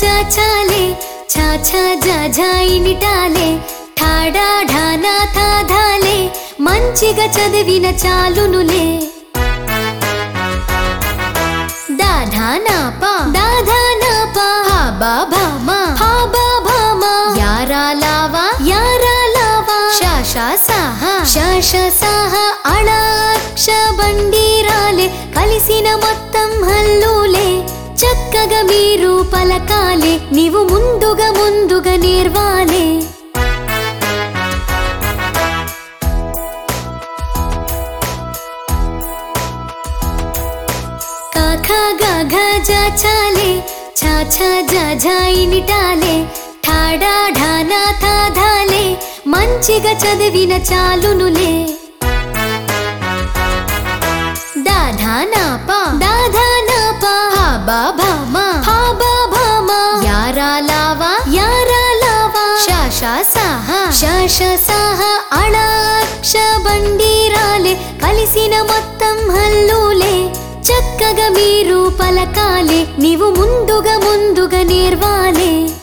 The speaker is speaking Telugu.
చాచాలే చాచా జాజా ఇనిటాలే ఠాడా ఢానా థాధాలే మంచిగా చదివిన చాలునులే దాధానా పా దాధానా పా హా బాబా మా హా బాబా మా యారా లావా యారా లావా శాషా సాహా శాష సాహా అళాక్ష బండీరాలే కలిసిన మొత్తం హల్లులే చక్కగా మీరు పలకాలే నీవు ముందుగా ముందుగా నేర్వాలే కాఖా గాఘా జాచాలే చాచా జాజా ఇనిటాలే ఠాడా ఢానా థాధాలే మంచిగా చదివిన చాలునులే దాధానా పా దాధానా పా హా బాబా మా హా బాబా మా యారా లావా యారా లావా శాషా సాహా శాష సాహా అళాక్ష బండీరాలే కలిసిన మొత్తం హల్లులే చక్కగా మీరు పలకాలే నీవు ముందుగా ముందుగా నేర్వాలే